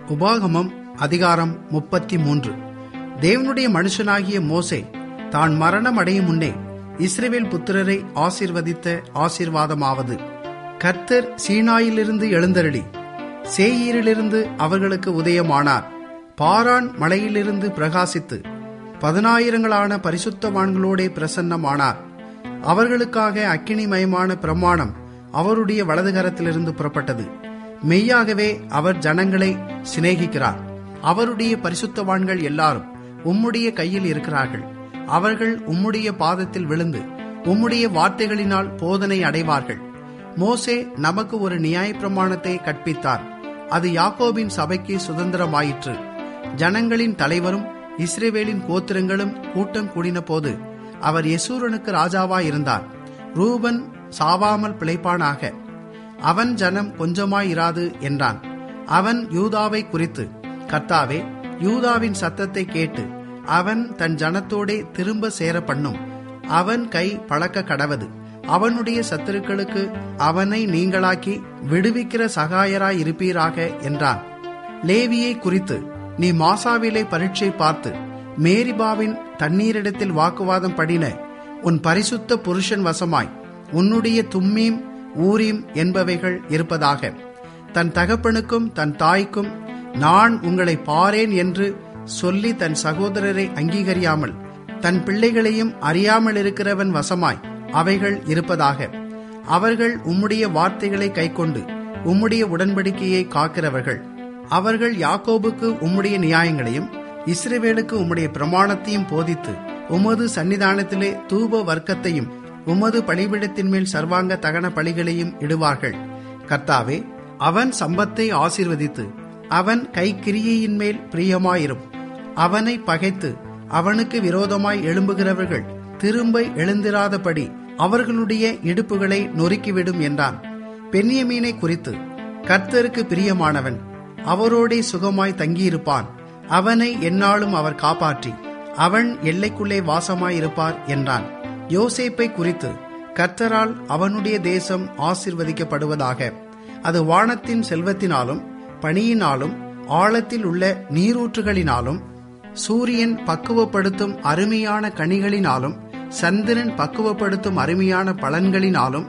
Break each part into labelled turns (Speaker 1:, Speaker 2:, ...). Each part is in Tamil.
Speaker 1: உபாகமம் அதிகாரம் முப்பத்தி மூன்று தேவனுடைய மனுஷனாகிய மோசே தான் மரணம் அடையும் முன்னே இஸ்ரவேல் புத்திரரை ஆசீர்வதித்த ஆசீர்வாதமாவது கர்த்தர் சீனாயிலிருந்து எழுந்தருளி சேயீரிலிருந்து அவர்களுக்கு உதயமானார் பாரான் மலையிலிருந்து பிரகாசித்து பதினாயிரங்களான பரிசுத்தவான்களோடே பிரசன்னமானார் அவர்களுக்காக அக்கினிமயமான பிரமாணம் அவருடைய வலதுகரத்திலிருந்து புறப்பட்டது மெய்யாகவே அவர் ஜனங்களை சிநேகிக்கிறார் அவருடைய பரிசுத்தவான்கள் எல்லாரும் உம்முடைய கையில் இருக்கிறார்கள் அவர்கள் உம்முடைய பாதத்தில் விழுந்து உம்முடைய வார்த்தைகளினால் போதனை அடைவார்கள் மோசே நமக்கு ஒரு நியாயப்பிரமாணத்தை கற்பித்தார் அது யாக்கோபின் சபைக்கு சுதந்திரமாயிற்று ஜனங்களின் தலைவரும் இஸ்ரேவேலின் கோத்திரங்களும் கூட்டம் கூடின போது அவர் யசூரனுக்கு ராஜாவாயிருந்தார் ரூபன் சாவாமல் பிழைப்பானாக அவன் ஜனம் கொஞ்சமாயிராது என்றான் அவன் யூதாவை குறித்து கர்த்தாவே யூதாவின் சத்தத்தை கேட்டு அவன் தன் ஜனத்தோடே திரும்ப சேர பண்ணும் அவன் கை பழக்க கடவது அவனுடைய சத்துருக்களுக்கு அவனை நீங்களாக்கி விடுவிக்கிற சகாயராய் இருப்பீராக என்றான் லேவியை குறித்து நீ மாசாவிலே பரீட்சை பார்த்து மேரிபாவின் தண்ணீரிடத்தில் வாக்குவாதம் படின உன் பரிசுத்த புருஷன் வசமாய் உன்னுடைய தும்மீம் ஊரீம் என்பவைகள் இருப்பதாக தன் தகப்பனுக்கும் தன் தாய்க்கும் நான் உங்களை பாரேன் என்று சொல்லி தன் சகோதரரை அங்கீகரியாமல் தன் பிள்ளைகளையும் அறியாமல் இருக்கிறவன் வசமாய் அவைகள் இருப்பதாக அவர்கள் உம்முடைய வார்த்தைகளை கைக்கொண்டு உம்முடைய உடன்படிக்கையை காக்கிறவர்கள் அவர்கள் யாக்கோபுக்கு உம்முடைய நியாயங்களையும் இஸ்ரேவேலுக்கு உம்முடைய பிரமாணத்தையும் போதித்து உமது சன்னிதானத்திலே தூப வர்க்கத்தையும் உமது பலிபிடத்தின் மேல் சர்வாங்க தகன பலிகளையும் இடுவார்கள் கர்த்தாவே அவன் சம்பத்தை ஆசீர்வதித்து அவன் கைக்கிரியையின் மேல் பிரியமாயிரும் அவனை பகைத்து அவனுக்கு விரோதமாய் எழும்புகிறவர்கள் திரும்ப எழுந்திராதபடி அவர்களுடைய இடுப்புகளை நொறுக்கிவிடும் என்றான் பெண்ணியமீனை குறித்து கர்த்தருக்கு பிரியமானவன் அவரோடே சுகமாய் தங்கியிருப்பான் அவனை எந்நாளும் அவர் காப்பாற்றி அவன் எல்லைக்குள்ளே வாசமாயிருப்பார் என்றான் யோசேப்பை குறித்து கர்த்தரால் அவனுடைய தேசம் ஆசிர்வதிக்கப்படுவதாக அது வானத்தின் செல்வத்தினாலும் பணியினாலும் ஆழத்தில் உள்ள நீரூற்றுகளினாலும் சூரியன் பக்குவப்படுத்தும் அருமையான கனிகளினாலும் சந்திரன் பக்குவப்படுத்தும் அருமையான பலன்களினாலும்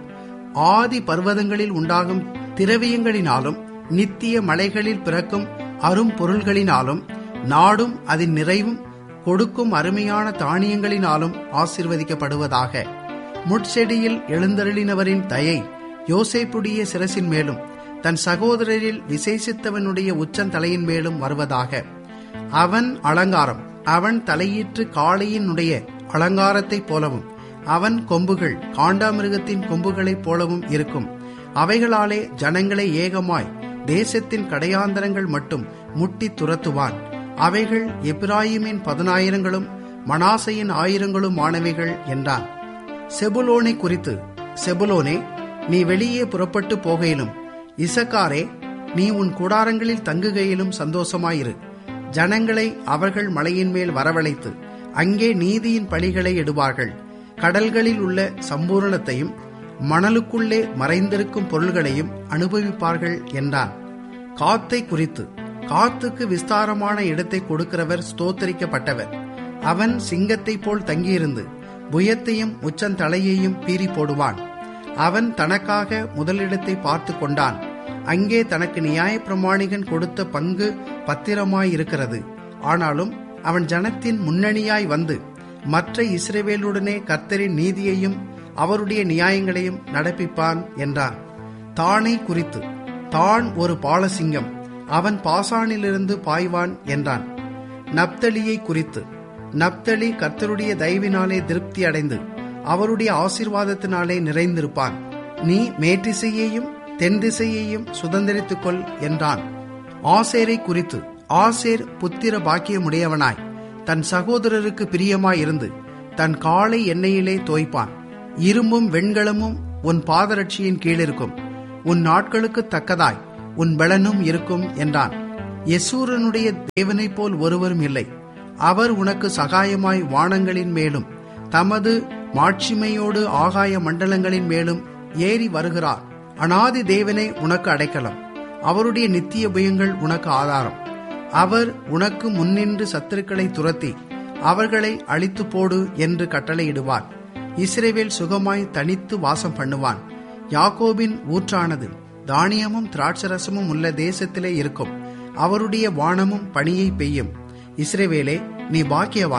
Speaker 1: ஆதி பர்வதங்களில் உண்டாகும் திரவியங்களினாலும் நித்திய மலைகளில் பிறக்கும் அரும் பொருள்களினாலும் நாடும் அதன் நிறைவும் கொடுக்கும் அருமையான தானியங்களினாலும் ஆசிர்வதிக்கப்படுவதாக முட்செடியில் எழுந்தருளினவரின் தயை யோசேப்புடைய சிரசின் மேலும் தன் சகோதரரில் விசேஷித்தவனுடைய உச்சந்தலையின் மேலும் வருவதாக அவன் அலங்காரம் அவன் தலையீற்று காளையினுடைய அலங்காரத்தைப் போலவும் அவன் கொம்புகள் காண்டாமிருகத்தின் கொம்புகளைப் போலவும் இருக்கும் அவைகளாலே ஜனங்களை ஏகமாய் தேசத்தின் கடையாந்தரங்கள் மட்டும் முட்டி துரத்துவான் அவைகள் எப்ராயிமின் பதினாயிரங்களும் மனாசையின் ஆயிரங்களும் ஆனவைகள் என்றான் செபுலோனை குறித்து செபுலோனே நீ வெளியே புறப்பட்டு போகையிலும் இசக்காரே நீ உன் கூடாரங்களில் தங்குகையிலும் சந்தோஷமாயிரு ஜனங்களை அவர்கள் மலையின் மேல் வரவழைத்து அங்கே நீதியின் பழிகளை இடுவார்கள் கடல்களில் உள்ள சம்பூரணத்தையும் மணலுக்குள்ளே மறைந்திருக்கும் பொருள்களையும் அனுபவிப்பார்கள் என்றான் காத்தை குறித்து காத்துக்கு விஸ்தாரமான இடத்தை கொடுக்கிறவர் ஸ்தோத்தரிக்கப்பட்டவர் அவன் சிங்கத்தை போல் தங்கியிருந்து புயத்தையும் உச்சந்தலையையும் பீறி போடுவான் அவன் தனக்காக முதலிடத்தை பார்த்து கொண்டான் அங்கே தனக்கு நியாய பிரமாணிகன் கொடுத்த பங்கு பத்திரமாயிருக்கிறது ஆனாலும் அவன் ஜனத்தின் முன்னணியாய் வந்து மற்ற இஸ்ரேவேலுடனே கர்த்தரின் நீதியையும் அவருடைய நியாயங்களையும் நடப்பிப்பான் என்றான் தானை குறித்து தான் ஒரு பாலசிங்கம் அவன் பாசானிலிருந்து பாய்வான் என்றான் நப்தலியை குறித்து நப்தலி கர்த்தருடைய தயவினாலே திருப்தி அடைந்து அவருடைய ஆசீர்வாதத்தினாலே நிறைந்திருப்பான் நீ மேற்றிசையையும் தென் திசையையும் சுதந்திரித்துக் கொள் என்றான் ஆசேரை குறித்து ஆசேர் புத்திர பாக்கியமுடையவனாய் தன் சகோதரருக்கு பிரியமாயிருந்து தன் காலை எண்ணெயிலே தோய்ப்பான் இரும்பும் வெண்கலமும் உன் பாதரட்சியின் கீழிருக்கும் உன் நாட்களுக்கு தக்கதாய் உன் பலனும் இருக்கும் என்றான் யசூரனுடைய தேவனைப் போல் ஒருவரும் இல்லை அவர் உனக்கு சகாயமாய் வானங்களின் மேலும் தமது மாட்சிமையோடு ஆகாய மண்டலங்களின் மேலும் ஏறி வருகிறார் அனாதி தேவனே உனக்கு அடைக்கலம் அவருடைய நித்திய புயங்கள் உனக்கு ஆதாரம் அவர் உனக்கு முன்னின்று சத்துருக்களை துரத்தி அவர்களை அழித்து போடு என்று கட்டளையிடுவார் இஸ்ரேவேல் சுகமாய் தனித்து வாசம் பண்ணுவான் யாக்கோபின் ஊற்றானது தானியமும் திராட்சரசமும் உள்ள தேசத்திலே இருக்கும் அவருடைய வானமும் பணியை பெய்யும் இஸ்ரேவேலே நீ பாக்கியவான்